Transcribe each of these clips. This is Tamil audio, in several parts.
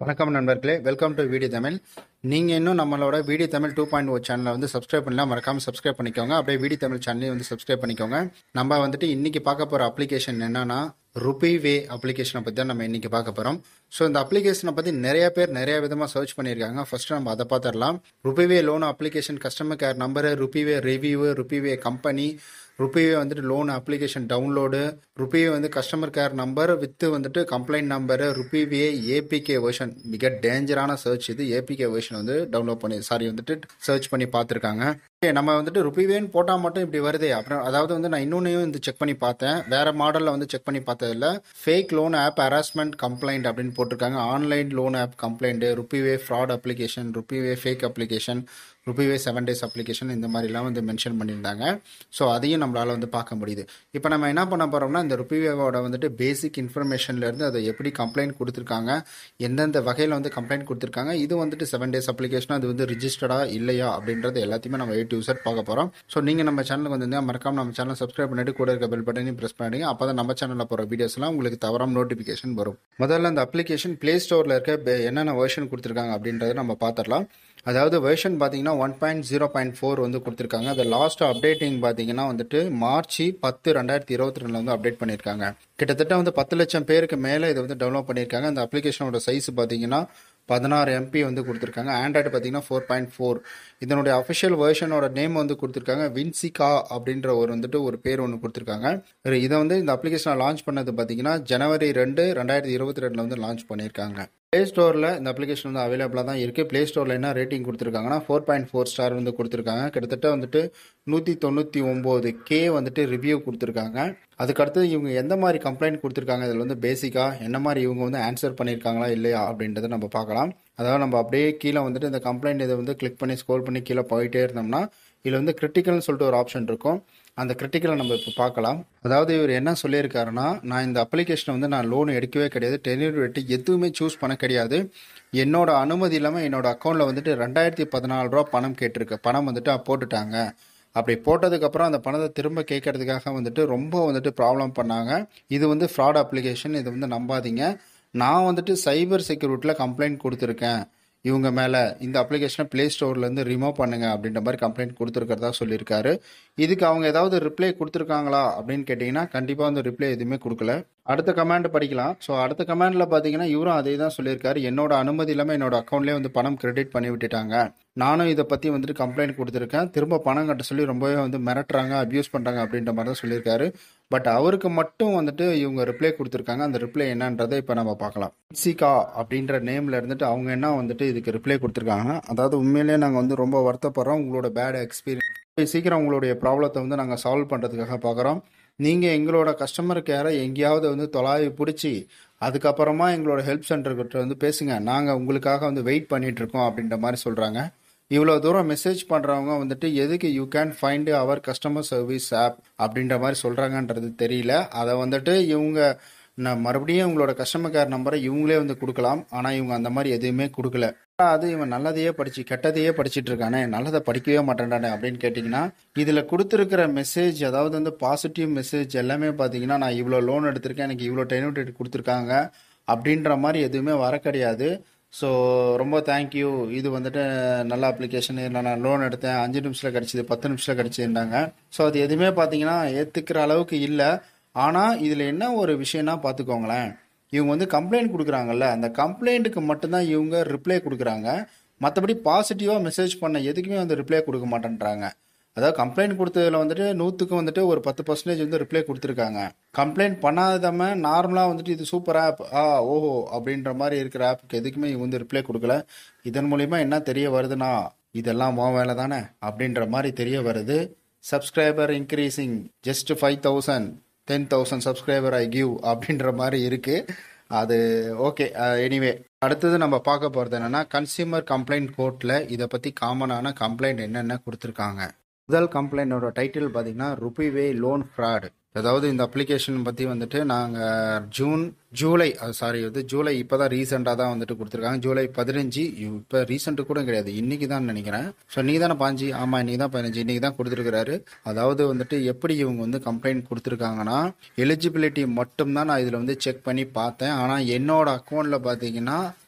வணக்கம் நண்பர்களே வெல்கம் டு வீடியோ தமிழ் நீங்கள் இன்னும் நம்மளோட video Tamil two point o சேனலை வந்து சப்ஸ்கிரைப் பண்ணலாம் மறக்காமல் சப்ஸ்கிரைப் பண்ணிக்கோங்க அப்படியே வீடியோ தமிழ் சேனலையும் வந்து சப்ஸ்கிரைப் பண்ணிக்கோங்க நம்ம வந்துட்டு இன்னைக்கு பார்க்க போகிற அப்ளிகேஷன் என்னன்னா ருபி வே அப்ளிகேஷனை பற்றி தான் நம்ம இன்னைக்கு பார்க்க போகிறோம் ஸோ இந்த அப்ளிகேஷனை பற்றி நிறைய பேர் நிறைய விதமாக சர்ச் பண்ணியிருக்காங்க ஃபர்ஸ்ட் நம்ம அதை பார்த்துடலாம் Rupeeway loan application customer care number Rupeeway review Rupeeway company Rupeeway வந்துட்டு லோன் அப்ளிகேஷன் டவுன்லோடு ருபிவே வந்து கஸ்டமர் கேர் நம்பர் வித் வந்துட்டு complaint number Rupeeway APK version மிக டேஞ்சரான சர்ச் இது ஏபிகே வெர்ஷன் வந்து டவுன்லோட் பண்ணி சாரி வந்துட்டு சர்ச் பண்ணி பார்த்துருக்காங்க நம்ம வந்துட்டு ருபிவேன்னு போட்டால் மட்டும் இப்படி வருதே அப்புறம் அதாவது வந்து நான் இன்னொன்னையும் வந்து செக் பண்ணி பார்த்தேன் வேற மாடலில் வந்து செக் பண்ணி பார்த்ததில்ல fake loan app harassment complaint அப்படின்னு போட்டிருக்காங்க online loan app complaint Rupeeway fraud application Rupeeway fake application Rupeeway seven days application இந்த மாதிரிலாம் வந்து மென்ஷன் பண்ணியிருந்தாங்க ஸோ அதையும் நம்மளால் வந்து பார்க்க முடியுது இப்போ நம்ம என்ன பண்ண போகிறோம்னா இந்த ருபிவேவோட வந்துட்டு பேசிக் இன்ஃபர்மேஷன்லேருந்து அதை எப்படி கம்ப்ளைண்ட் கொடுத்துருக்காங்க எந்தெந்த வகையில் வந்து கம்ப்ளைண்ட் கொடுத்துருக்காங்க இது வந்துட்டு செவன் டேஸ் அப்ளிகேஷன் அது வந்து ரிஜிஸ்டர்டா இல்லையா அப்படின்றது எல்லாத்தையுமே நம்ம எயிட் யூசர் பார்க்க போகிறோம் ஸோ நீங்கள் நம்ம சேனலுக்கு வந்து மறக்காம நம்ம சேனல் சப்ஸ்கிரைப் பண்ணிட்டு கூட இருக்க பெல் பட்டனையும் ப்ரெஸ் பண்ணிடுங்க அப்போ தான் நம்ம சேனலில் போகிற வீடியோஸ்லாம் உங்களுக்கு தவறாம நோட்டிஃபிகேஷன் வரும் முதல்ல அந்த அப்ளிகேஷன் ப்ளே ஸ்டோரில் இருக்க பே- என்னென்ன வெர்ஷன் கொடுத்துருக்காங்க அப்படின்றத நம்ம பார்த்துடலாம் அதாவது வெர்ஷன் பார்த்தீங்கன்னா one point zero point four வந்து கொடுத்துருக்காங்க அது லாஸ்ட் அப்டேட்டிங் பார்த்தீங்கன்னா வந்துட்டு மார்ச் பத்து ரெண்டாயிரத்தி இருபத்தி ரெண்டில் வந்து அப்டேட் பண்ணியிருக்காங்க கிட்டத்தட்ட வந்து பத்து லட்சம் பேருக்கு மேலே இதை வந்து டெவலப் பண்ணியிருக்காங்க அந்த அப்ளிகேஷனோட சைஸ் பார்த்தீங்கன்னா பதினாறு எம்பி வந்து கொடுத்துருக்காங்க ஆண்ட்ராய்டு பார்த்தீங்கன்னா ஃபோர் பாயிண்ட் ஃபோர் இதனுடைய அஃபிஷியல் வெர்ஷனோட நேம் வந்து கொடுத்துருக்காங்க வின்சிகா அப்படின்ற ஒரு வந்துட்டு ஒரு பேர் ஒன்று கொடுத்துருக்காங்க இதை வந்து இந்த அப்ளிகேஷனை லான்ச் பண்ணது பார்த்தீங்கன்னா ஜனவரி ரெண்டு ரெண்டாயிரத்தி இருபத்தி ரெண்டில் வந்து லான்ச் பண்ணியிருக்காங்க ப்ளே ஸ்டோரில் இந்த அப்ளிகேஷன் வந்து அவைலபிளாக தான் இருக்குது ப்ளே ஸ்டோரில் என்ன ரேட்டிங் கொடுத்துருக்காங்கன்னா ஃபோர் பாயிண்ட் ஃபோர் ஸ்டார் வந்து கொடுத்துருக்காங்க கிட்டத்தட்ட வந்துட்டு நூற்றி தொண்ணூற்றி ஒம்பது கே வந்துட்டு ரிவ்யூ கொடுத்துருக்காங்க அதுக்கடுத்து இவங்க எந்த மாதிரி கம்ப்ளைண்ட் கொடுத்துருக்காங்க இதில் வந்து பேசிக்காக என்ன மாதிரி இவங்க வந்து ஆன்சர் பண்ணியிருக்காங்களா இல்லையா அப்படின்றத நம்ம பார்க்கலாம் அதாவது நம்ம அப்படியே கீழே வந்துட்டு இந்த கம்ப்ளைண்ட் இதை வந்து கிளிக் பண்ணி ஸ்க்ரோல் பண்ணி கீழே போயிட்டே இருந்தோம்னா இதில் வந்து கிரிட்டிக்கல்னு சொல்லிட்டு ஒரு ஆப்ஷன் இருக்கும் அந்த கிரிட்டிக்கலை நம்ம இப்போ பார்க்கலாம் அதாவது இவர் என்ன சொல்லியிருக்காருன்னா நான் இந்த அப்ளிகேஷனை வந்து நான் லோன் எடுக்கவே கிடையாது டென்யூர் வெட்டி எதுவுமே சூஸ் பண்ண கிடையாது என்னோட அனுமதி இல்லாமல் என்னோட அக்கௌண்ட்டில் வந்துட்டு ரெண்டாயிரத்தி பதினாலு ரூபா பணம் கேட்டிருக்கு பணம் வந்துட்டு போட்டுட்டாங்க அப்படி போட்டதுக்கப்புறம் அந்த பணத்தை திரும்ப கேட்கறதுக்காக வந்துட்டு ரொம்ப வந்துட்டு ப்ராப்ளம் பண்ணாங்க இது வந்து ஃப்ராட் அப்ளிகேஷன் இதை வந்து நம்பாதீங்க நான் வந்துட்டு சைபர் செக்யூரிட்டியில் கம்ப்ளைண்ட் கொடுத்துருக்கேன் இவங்க மேலே இந்த அப்ளிகேஷனை ப்ளே ஸ்டோர்லேருந்து ரிமூவ் பண்ணுங்க அப்படின்ற மாதிரி கம்ப்ளைண்ட் கொடுத்துருக்கிறதா சொல்லியிருக்காரு இதுக்கு அவங்க ஏதாவது ரிப்ளை கொடுத்துருக்காங்களா அப்படின்னு கேட்டிங்கன்னா கண்டிப்பாக வந்து ரிப்ளை எதுவுமே கொடுக்கல அடுத்த கமாண்ட் படிக்கலாம் ஸோ அடுத்த கமாண்டில் பார்த்தீங்கன்னா இவரும் அதே தான் சொல்லியிருக்காரு என்னோட அனுமதி இல்லாமல் என்னோட அக்கௌண்ட்லேயே வந்து பணம் கிரெடிட் பண்ணி விட்டுட்டாங்க நானும் இதை பற்றி வந்துட்டு கம்ப்ளைண்ட் கொடுத்துருக்கேன் திரும்ப பணம் கட்ட சொல்லி ரொம்பவே வந்து மிரட்டுறாங்க அப்யூஸ் பண்ணுறாங்க அப்படின்ற மாதிரி தான் சொல்லியிருக்காரு பட் அவருக்கு மட்டும் வந்துட்டு இவங்க ரிப்ளை கொடுத்துருக்காங்க அந்த ரிப்ளை என்னன்றதை இப்போ நம்ம பார்க்கலாம் சிகா அப்படின்ற நேமில் இருந்துட்டு அவங்க என்ன வந்துட்டு இதுக்கு ரிப்ளை கொடுத்துருக்காங்க அதாவது உண்மையிலேயே நாங்கள் வந்து ரொம்ப வருத்தப்படுறோம் உங்களோட பேட் எக்ஸ்பீரியன்ஸ் சீக்கிரம் உங்களுடைய ப்ராப்ளத்தை வந்து நாங்கள் சால்வ் பண்ணுறதுக்காக பார்க்குறோம் நீங்கள் எங்களோட கஸ்டமர் கேரை எங்கேயாவது வந்து தொலாவி பிடிச்சி அதுக்கப்புறமா எங்களோட ஹெல்ப் சென்டர்கிட்ட வந்து பேசுங்க நாங்கள் உங்களுக்காக வந்து வெயிட் பண்ணிட்டு இருக்கோம் அப்படின்ற மாதிரி சொல்கிறாங்க இவ்வளோ தூரம் மெசேஜ் பண்ணுறவங்க வந்துட்டு எதுக்கு you can find our customer service app அப்படின்ற மாதிரி சொல்கிறாங்கன்றது தெரியல அதை வந்துட்டு இவங்க நான் மறுபடியும் உங்களோட கஸ்டமர் கேர் நம்பரை இவங்களே வந்து கொடுக்கலாம் ஆனால் இவங்க அந்த மாதிரி எதுவுமே கொடுக்கல அது இவன் நல்லதையே படிச்சு கெட்டதையே படிச்சிட்டு இருக்கானே நல்லதை படிக்கவே மாட்டேன்டானே அப்படின்னு கேட்டிங்கன்னா இதில் கொடுத்துருக்கிற மெசேஜ் அதாவது வந்து பாசிட்டிவ் மெசேஜ் எல்லாமே பார்த்தீங்கன்னா நான் இவ்வளோ லோன் எடுத்திருக்கேன் எனக்கு இவ்வளோ டெனியூட் கொடுத்துருக்காங்க அப்படின்ற மாதிரி எதுவுமே வர கிடையாது ஸோ ரொம்ப தேங்க்யூ இது வந்துட்டு நல்ல அப்ளிகேஷன் இதில் நான் லோன் எடுத்தேன் அஞ்சு நிமிஷத்தில் கிடச்சிது பத்து நிமிஷத்தில் கிடச்சிருந்தாங்க ஸோ அது எதுவுமே பார்த்தீங்கன்னா ஏற்றுக்கிற அளவுக்கு இல்லை ஆனால் இதில் என்ன ஒரு விஷயம்னா பார்த்துக்கோங்களேன் இவங்க வந்து கம்ப்ளைண்ட் கொடுக்குறாங்கல்ல அந்த கம்ப்ளைண்ட்டுக்கு மட்டும்தான் இவங்க ரிப்ளை கொடுக்குறாங்க மற்றபடி பாசிட்டிவாக மெசேஜ் பண்ண எதுக்குமே வந்து ரிப்ளை கொடுக்க மாட்டேன்றாங்க அதாவது கம்ப்ளைண்ட் கொடுத்ததுல வந்துட்டு நூற்றுக்கு வந்துட்டு ஒரு பத்து பர்சன்டேஜ் வந்து ரிப்ளை கொடுத்துருக்காங்க கம்ப்ளைண்ட் பண்ணாதம நார்மலாக வந்துட்டு இது சூப்பர் ஆப் ஆ ஓஹோ அப்படின்ற மாதிரி இருக்கிற ஆப்புக்கு எதுக்குமே இவங்க வந்து ரிப்ளை கொடுக்கல இதன் மூலிமா என்ன தெரிய வருதுன்னா இதெல்லாம் உன் வேலை தானே அப்படின்ற மாதிரி தெரிய வருது subscriber increasing just five thousand ten thousand subscriber I give அப்படின்ற மாதிரி இருக்கு அது ஓகே எனிவே அடுத்தது நம்ம பார்க்க போகிறது என்னன்னா கன்சியூமர் கம்ப்ளைண்ட் கோர்ட்டில் இதை பற்றி காமனான கம்ப்ளைண்ட் என்னென்ன கொடுத்துருக்காங்க முதல் கம்ப்ளைண்டோட டைட்டில் பார்த்தீங்கன்னா ருபிவே லோன் ஃப்ராட் அதாவது இந்த அப்ளிகேஷன் பற்றி வந்துட்டு நாங்கள் ஜூன் ஜூலை சாரி வந்து ஜூலை இப்போ தான் ரீசெண்டாக தான் வந்துட்டு கொடுத்துருக்காங்க ஜூலை பதினஞ்சு இப்போ ரீசெண்ட்டு கூட கிடையாது இன்னைக்கு தான் நினைக்கிறேன் ஸோ நீ தானே பாஞ்சு ஆமாம் இன்னைக்கு தான் பதினஞ்சு இன்னைக்கு தான் கொடுத்துருக்காரு அதாவது வந்துட்டு எப்படி இவங்க வந்து கம்ப்ளைண்ட் கொடுத்துருக்காங்கன்னா எலிஜிபிலிட்டி மட்டும்தான் நான் இதில் வந்து செக் பண்ணி பார்த்தேன் ஆனால் என்னோட அக்கௌண்ட்டில் பார்த்தீங்கன்னா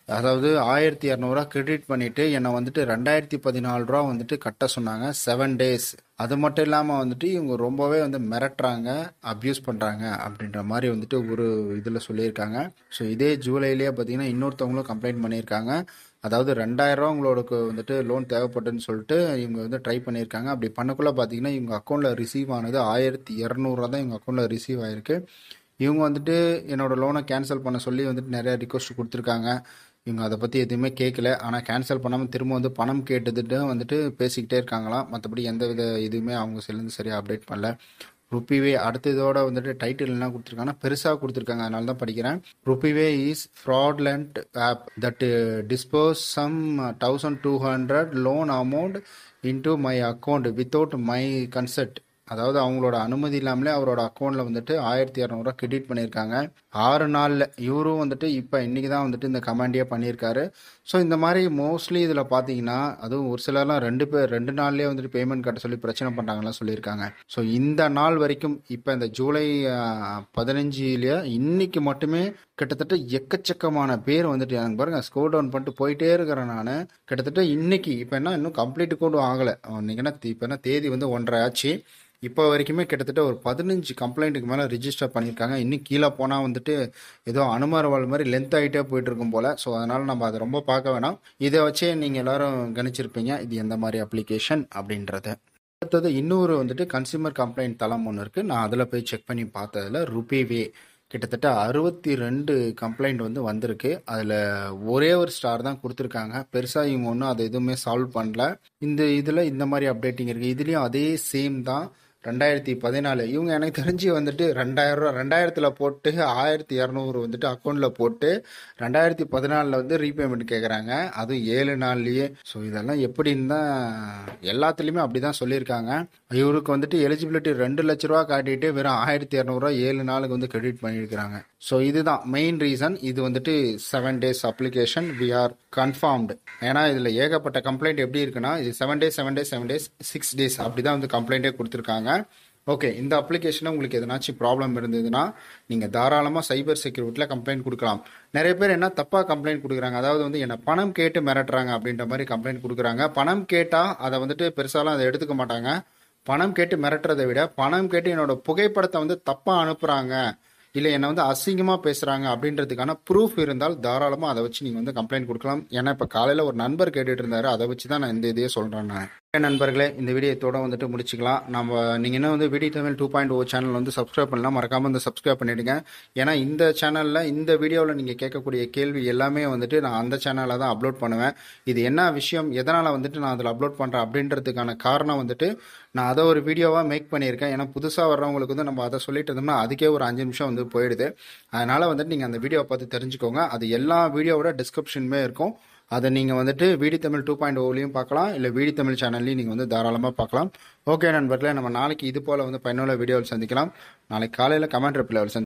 அதாவது ஆயிரத்தி இரநூறுவா கிரெடிட் பண்ணிட்டு என்னை வந்துட்டு ரெண்டாயிரத்தி பதினாலு ரூபா வந்துட்டு கட்ட சொன்னாங்க செவன் டேஸ் அது மட்டும் இல்லாமல் வந்துட்டு இவங்க ரொம்பவே வந்து மிரட்டுறாங்க அப்யூஸ் பண்ணுறாங்க அப்படின்ற மாதிரி வந்துட்டு ஒரு இதில் சொல்லியிருக்காங்க ஸோ இதே ஜூலைலேயே பார்த்தீங்கன்னா இன்னொருத்தவங்களும் கம்ப்ளைண்ட் பண்ணியிருக்காங்க அதாவது ரெண்டாயிரரூவா உங்களுக்கு வந்துட்டு லோன் தேவைப்பட்டுன்னு சொல்லிட்டு இவங்க வந்து ட்ரை பண்ணியிருக்காங்க அப்படி பண்ணக்குள்ளே பார்த்தீங்கன்னா இவங்க அக்கௌண்ட்டில் ரிசீவ் ஆனது ஆயிரத்தி இரநூறுவா தான் இவங்க அக்கௌண்ட்டில் ரிசீவ் ஆயிருக்கு இவங்க வந்துட்டு என்னோட லோனை கேன்சல் பண்ண சொல்லி வந்துட்டு நிறைய ரிக்வஸ்ட் கொடுத்துருக்காங்க இவங்க அதை பற்றி எதுவுமே கேட்கல ஆனால் கேன்சல் பண்ணாமல் திரும்ப வந்து பணம் கேட்டதுட்டு வந்துட்டு பேசிக்கிட்டே இருக்காங்களாம் மற்றபடி எந்த வித இதுவுமே அவங்க சிலேருந்து சரியாக அப்டேட் பண்ணல ருப்பிவே அடுத்த இதோட வந்துட்டு டைட்டில் என்ன கொடுத்துருக்காங்கன்னா பெருசாக கொடுத்துருக்காங்க அதனால தான் படிக்கிறேன் Rupeeway is fraudulent app that dispose some thousand two hundred loan amount into my account without my concept அதாவது அவங்களோட அனுமதி இல்லாமலே அவரோட அக்கௌண்ட்டில் வந்துட்டு ஆயிரத்தி இரநூறுவா கிரெடிட் பண்ணியிருக்காங்க ஆறு நாளில் இவரும் வந்துட்டு இப்போ இன்றைக்கி தான் வந்துட்டு இந்த கமாண்டியே பண்ணியிருக்காரு ஸோ இந்த மாதிரி மோஸ்ட்லி இதில் பார்த்தீங்கன்னா அதுவும் ஒரு சிலர்லாம் ரெண்டு பேர் ரெண்டு நாள்லேயே வந்துட்டு பேமெண்ட் கட்ட சொல்லி பிரச்சனை பண்ணுறாங்கலாம் சொல்லியிருக்காங்க ஸோ இந்த நாள் வரைக்கும் இப்போ இந்த ஜூலை பதினஞ்சுலேயே இன்னைக்கு மட்டுமே கிட்டத்தட்ட எக்கச்சக்கமான பேர் வந்துட்டு எனக்கு பாருங்க ஸ்கோர் டவுன் பண்ணிட்டு போயிட்டே இருக்கிறேன் நான் கிட்டத்தட்ட இன்னைக்கு இப்போ என்ன இன்னும் கம்ப்ளீட் கூட ஆகலை இன்னைக்கு என்ன இப்போ என்ன தேதி வந்து ஒன்றரை ஆச்சு இப்போ வரைக்குமே கிட்டத்தட்ட ஒரு பதினஞ்சு கம்ப்ளைண்ட்டுக்கு மேலே ரிஜிஸ்டர் பண்ணியிருக்காங்க இன்னும் கீழே போனால் வந்துட்டு ஏதோ அனுமாரவாள் மாதிரி லென்த் ஆகிட்டே போயிட்டு இருக்கும் போல் ஸோ அதனால் நம்ம அதை ரொம்ப பார்க்க வேணாம் இதை வச்சே நீங்கள் எல்லாரும் கணிச்சிருப்பீங்க இது எந்த மாதிரி அப்ளிகேஷன் அப்படின்றத அடுத்தது இன்னொரு வந்துட்டு கன்சியூமர் கம்ப்ளைண்ட் தளம் ஒன்று இருக்குது நான் அதில் போய் செக் பண்ணி பார்த்ததில் ருபேவே கிட்டத்தட்ட அறுபத்தி ரெண்டு கம்ப்ளைண்ட் வந்து வந்திருக்கு அதில் ஒரே ஒரு ஸ்டார் தான் கொடுத்துருக்காங்க பெருசாக இவங்க ஒன்றும் அதை எதுவுமே சால்வ் பண்ணல இந்த இதில் இந்த மாதிரி அப்டேட்டிங் இருக்குது இதுலேயும் அதே சேம் தான் ரெண்டாயிரத்தி பதினாலு இவங்க எனக்கு தெரிஞ்சு வந்துட்டு ரெண்டாயிரம் ரூபா ரெண்டாயிரத்தில் போட்டு ஆயிரத்தி இரநூறு வந்துட்டு அக்கௌண்ட்டில் போட்டு ரெண்டாயிரத்தி பதினாலில் வந்து ரீபேமெண்ட் கேட்குறாங்க அதுவும் ஏழு நாள்லேயே ஸோ இதெல்லாம் எப்படின்னு தான் எல்லாத்துலேயுமே அப்படி தான் சொல்லியிருக்காங்க இவருக்கு வந்துட்டு எலிஜிபிலிட்டி ரெண்டு லட்ச ரூபா காட்டிட்டு வெறும் ஆயிரத்தி இரநூறுவா ஏழு நாளுக்கு வந்து கிரெடிட் பண்ணியிருக்கிறாங்க ஸோ இதுதான் மெயின் ரீசன் இது வந்துட்டு seven days application we are confirmed ஏன்னா இதில் ஏகப்பட்ட கம்ப்ளைண்ட் எப்படி இருக்குன்னா இது seven days seven days seven days six days அப்படி தான் வந்து கம்ப்ளைண்ட்டே கொடுத்துருக்காங்க ஓகே இந்த அப்ளிகேஷனில் உங்களுக்கு எதனாச்சும் ப்ராப்ளம் இருந்ததுன்னா நீங்கள் தாராளமாக சைபர் செக்யூரிட்டியில் கம்ப்ளைண்ட் கொடுக்கலாம் நிறைய பேர் என்ன தப்பாக கம்ப்ளைண்ட் கொடுக்குறாங்க அதாவது வந்து என்னை பணம் கேட்டு மிரட்டுறாங்க அப்படின்ற மாதிரி கம்ப்ளைண்ட் கொடுக்குறாங்க பணம் கேட்டால் அதை வந்துட்டு பெருசாலாம் அதை எடுத்துக்க மாட்டாங்க பணம் கேட்டு மிரட்டுறதை விட பணம் கேட்டு என்னோட புகைப்படத்தை வந்து தப்பாக அனுப்புகிறாங்க இல்லை என்னை வந்து அசிங்கமாக பேசுகிறாங்க அப்படின்றதுக்கான ப்ரூஃப் இருந்தால் தாராளமாக அதை வச்சு நீங்கள் வந்து கம்ப்ளைண்ட் கொடுக்கலாம் ஏன்னா இப்போ காலையில் ஒரு நண்பர் கேட்டுட்டு இருந்தாரு அதை வச்சு தான் நான் இந்த இதையே சொல்கிறேன் நான் நண்பர்களே இந்த வீடியோத்தோட வந்துட்டு முடிச்சுக்கலாம் நம்ம நீங்கள் இன்னும் வந்து video Tamil two point o channel வந்து சப்ஸ்கிரைப் பண்ணலாம் மறக்காமல் வந்து சப்ஸ்கிரைப் பண்ணிடுங்க ஏன்னா இந்த சேனலில் இந்த வீடியோவில் நீங்கள் கேட்கக்கூடிய கேள்வி எல்லாமே வந்துட்டு நான் அந்த சேனலில் தான் அப்லோட் பண்ணுவேன் இது என்ன விஷயம் எதனால் வந்துட்டு நான் அதில் அப்லோட் பண்ணுறேன் அப்படின்றதுக்கான காரணம் வந்துட்டு நான் அதை ஒரு வீடியோவாக மேக் பண்ணியிருக்கேன் ஏன்னா புதுசாக வர்றவங்களுக்கு வந்து நம்ம அதை சொல்லிட்டு இருந்தோம்னா அதுக்கே ஒரு அஞ்சு நிமிஷம் வந்து போயிடுது அதனால் வந்துட்டு நீங்கள் அந்த வீடியோவை பார்த்து தெரிஞ்சுக்கோங்க அது எல்லா வீடியோவோட டிஸ்கிரிப்ஷனுமே இருக்கும் அதை நீங்கள் வந்துட்டு வீடி தமிழ் டூ பாயிண்ட் ஓலையும் பார்க்கலாம் இல்லை வீடி தமிழ் சேனல்லையும் நீங்கள் வந்து தாராளமாக பார்க்கலாம் ஓகே நண்பர்களே நம்ம நாளைக்கு இது போல் வந்து பயனுள்ள வீடியோவில் சந்திக்கலாம் நாளைக்கு காலையில் கமெண்ட் ரிப்ளை சந்தி